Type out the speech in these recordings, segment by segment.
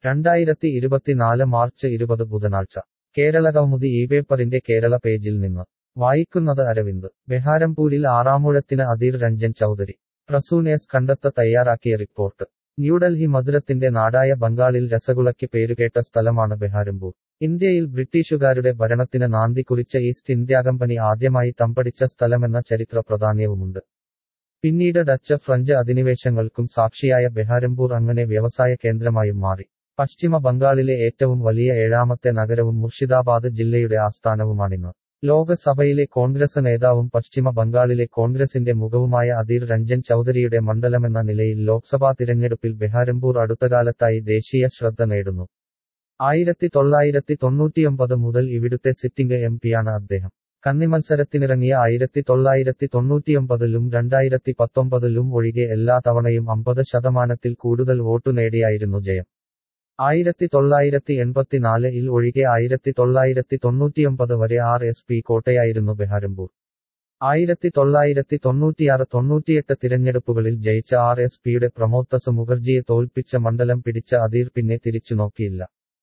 രണ്ടായിരത്തി ഇരുപത്തിനാല് മാർച്ച് ഇരുപത് ബുധനാഴ്ച കേരള കൗമുദി ഈ പേപ്പറിന്റെ കേരള പേജിൽ നിന്ന് വായിക്കുന്നത് അരവിന്ദ് ബെഹാരംപൂരിൽ ആറാമൂഴത്തിന് അധീർ രഞ്ജൻ ചൌധരി പ്രസൂനേസ് കണ്ടെത്ത തയ്യാറാക്കിയ റിപ്പോർട്ട് ന്യൂഡൽഹി മധുരത്തിന്റെ നാടായ ബംഗാളിൽ രസഗുളയ്ക്ക് പേരുകേട്ട സ്ഥലമാണ് ബെഹാരംപൂർ ഇന്ത്യയിൽ ബ്രിട്ടീഷുകാരുടെ ഭരണത്തിന് നാന്ദി കുറിച്ച ഈസ്റ്റ് ഇന്ത്യാ കമ്പനി ആദ്യമായി തമ്പടിച്ച സ്ഥലമെന്ന ചരിത്ര പ്രാധാന്യവുമുണ്ട് പിന്നീട് ഡച്ച് ഫ്രഞ്ച് അധിനിവേശങ്ങൾക്കും സാക്ഷിയായ ബെഹാരംപൂർ അങ്ങനെ വ്യവസായ കേന്ദ്രമായും മാറി പശ്ചിമ ബംഗാളിലെ ഏറ്റവും വലിയ ഏഴാമത്തെ നഗരവും മുർഷിദാബാദ് ജില്ലയുടെ ആസ്ഥാനവുമാണിന്ന് ലോകസഭയിലെ കോൺഗ്രസ് നേതാവും പശ്ചിമ ബംഗാളിലെ കോൺഗ്രസിന്റെ മുഖവുമായ അധീർ രഞ്ജൻ ചൌധരിയുടെ മണ്ഡലമെന്ന നിലയിൽ ലോക്സഭാ തിരഞ്ഞെടുപ്പിൽ ബെഹാരംപൂർ അടുത്തകാലത്തായി ദേശീയ ശ്രദ്ധ നേടുന്നു ആയിരത്തി തൊള്ളായിരത്തി തൊണ്ണൂറ്റിയൊമ്പത് മുതൽ ഇവിടുത്തെ സിറ്റിംഗ് എം പിയാണ് അദ്ദേഹം കന്നിമത്സരത്തിനിറങ്ങിയ ആയിരത്തി തൊള്ളായിരത്തി തൊണ്ണൂറ്റിയൊമ്പതിലും രണ്ടായിരത്തി പത്തൊമ്പതിലും ഒഴികെ എല്ലാ തവണയും അമ്പത് ശതമാനത്തിൽ കൂടുതൽ വോട്ടു നേടിയായിരുന്നു ജയം ആയിരത്തി തൊള്ളായിരത്തി എൺപത്തിനാല് ഇൽ ഒഴികെ ആയിരത്തി തൊള്ളായിരത്തി തൊണ്ണൂറ്റിയൊമ്പത് വരെ ആർ എസ് പി കോട്ടയായിരുന്നു ബെഹാരംപൂർ ആയിരത്തി തൊള്ളായിരത്തി തൊണ്ണൂറ്റിയാറ് തൊണ്ണൂറ്റിയെട്ട് തിരഞ്ഞെടുപ്പുകളിൽ ജയിച്ച ആർ എസ് പിയുടെ പ്രമോത്തസ് മുഖർജിയെ തോൽപ്പിച്ച മണ്ഡലം പിടിച്ച അധീർ പിന്നെ തിരിച്ചു നോക്കിയില്ല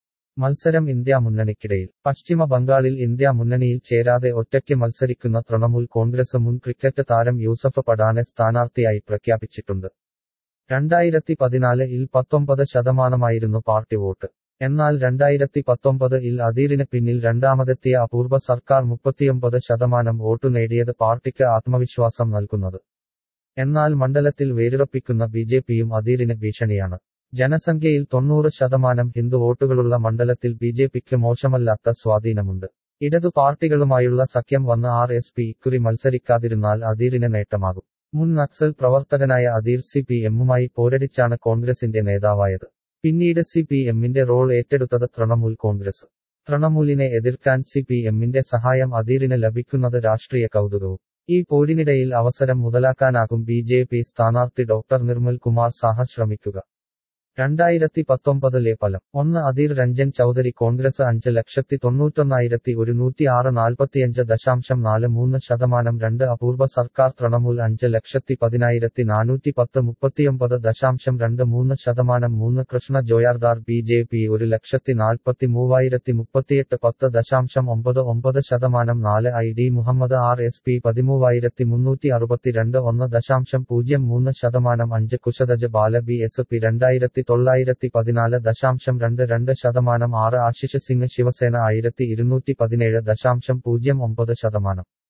മത്സരം ഇന്ത്യ മുന്നണിക്കിടയിൽ പശ്ചിമ ബംഗാളിൽ ഇന്ത്യ മുന്നണിയിൽ ചേരാതെ ഒറ്റയ്ക്ക് മത്സരിക്കുന്ന തൃണമൂൽ കോൺഗ്രസ് മുൻ ക്രിക്കറ്റ് താരം യൂസഫ് പടാനെ സ്ഥാനാർത്ഥിയായി പ്രഖ്യാപിച്ചിട്ടുണ്ട് രണ്ടായിരത്തി പതിനാല് ഇൽ പത്തൊമ്പത് ശതമാനമായിരുന്നു പാർട്ടി വോട്ട് എന്നാൽ രണ്ടായിരത്തി പത്തൊമ്പത് ഇൽ അധീറിന് പിന്നിൽ രണ്ടാമതെത്തിയ അപൂർവ സർക്കാർ മുപ്പത്തിയൊമ്പത് ശതമാനം വോട്ടു നേടിയത് പാർട്ടിക്ക് ആത്മവിശ്വാസം നൽകുന്നത് എന്നാൽ മണ്ഡലത്തിൽ വേരുറപ്പിക്കുന്ന ബി ജെ പിയും അധീറിന് ഭീഷണിയാണ് ജനസംഖ്യയിൽ തൊണ്ണൂറ് ശതമാനം ഹിന്ദു വോട്ടുകളുള്ള മണ്ഡലത്തിൽ ബി ജെ പിക്ക് മോശമല്ലാത്ത സ്വാധീനമുണ്ട് ഇടതു പാർട്ടികളുമായുള്ള സഖ്യം വന്ന ആർ എസ് പി ഇക്കുറി മത്സരിക്കാതിരുന്നാൽ അധീറിന് നേട്ടമാകും മുൻ നക്സൽ പ്രവർത്തകനായ അധീർ സി പി എമ്മുമായി പോരടിച്ചാണ് കോൺഗ്രസിന്റെ നേതാവായത് പിന്നീട് സി പി എമ്മിന്റെ റോൾ ഏറ്റെടുത്തത് തൃണമൂൽ കോൺഗ്രസ് തൃണമൂലിനെ എതിർക്കാൻ സി പി എമ്മിന്റെ സഹായം അധീറിന് ലഭിക്കുന്നത് രാഷ്ട്രീയ കൗതുകവും ഈ പോരിനിടയിൽ അവസരം മുതലാക്കാനാകും ബി ജെ പി സ്ഥാനാർത്ഥി ഡോക്ടർ നിർമ്മൽ കുമാർ സാഹ ശ്രമിക്കുക രണ്ടായിരത്തി പത്തൊമ്പതിലെ ഫലം ഒന്ന് അധീർ രഞ്ജൻ ചൌധരി കോൺഗ്രസ് അഞ്ച് ലക്ഷത്തി തൊണ്ണൂറ്റൊന്നായിരത്തി ഒരുന്നൂറ്റി ആറ് നാൽപ്പത്തിയഞ്ച് ദശാംശം നാല് മൂന്ന് ശതമാനം രണ്ട് അപൂർവ സർക്കാർ തൃണമൂൽ അഞ്ച് ലക്ഷത്തി പതിനായിരത്തി നാനൂറ്റി പത്ത് മുപ്പത്തിയൊമ്പത് ദശാംശം രണ്ട് മൂന്ന് ശതമാനം മൂന്ന് Krishna Joyardar B J P ഒരു ലക്ഷത്തി നാൽപ്പത്തി മൂവായിരത്തി മുപ്പത്തിയെട്ട് പത്ത് ദശാംശം ഒമ്പത് ഒമ്പത് ശതമാനം നാല് I D Mohammad R S P പതിമൂവായിരത്തി മുന്നൂറ്റി അറുപത്തിരണ്ട് ഒന്ന് ദശാംശം പൂജ്യം മൂന്ന് ശതമാനം അഞ്ച് Kushadhwaj Bala B S P രണ്ടായിരത്തി തൊള്ളായിരത്തി പതിനാല് ദശാംശം രണ്ട് രണ്ട് ശതമാനം ആറ് ആശിഷ് സിംഗ് ശിവസേന ആയിരത്തി ഇരുന്നൂറ്റി പതിനേഴ് ദശാംശം പൂജ്യം ഒമ്പത് ശതമാനം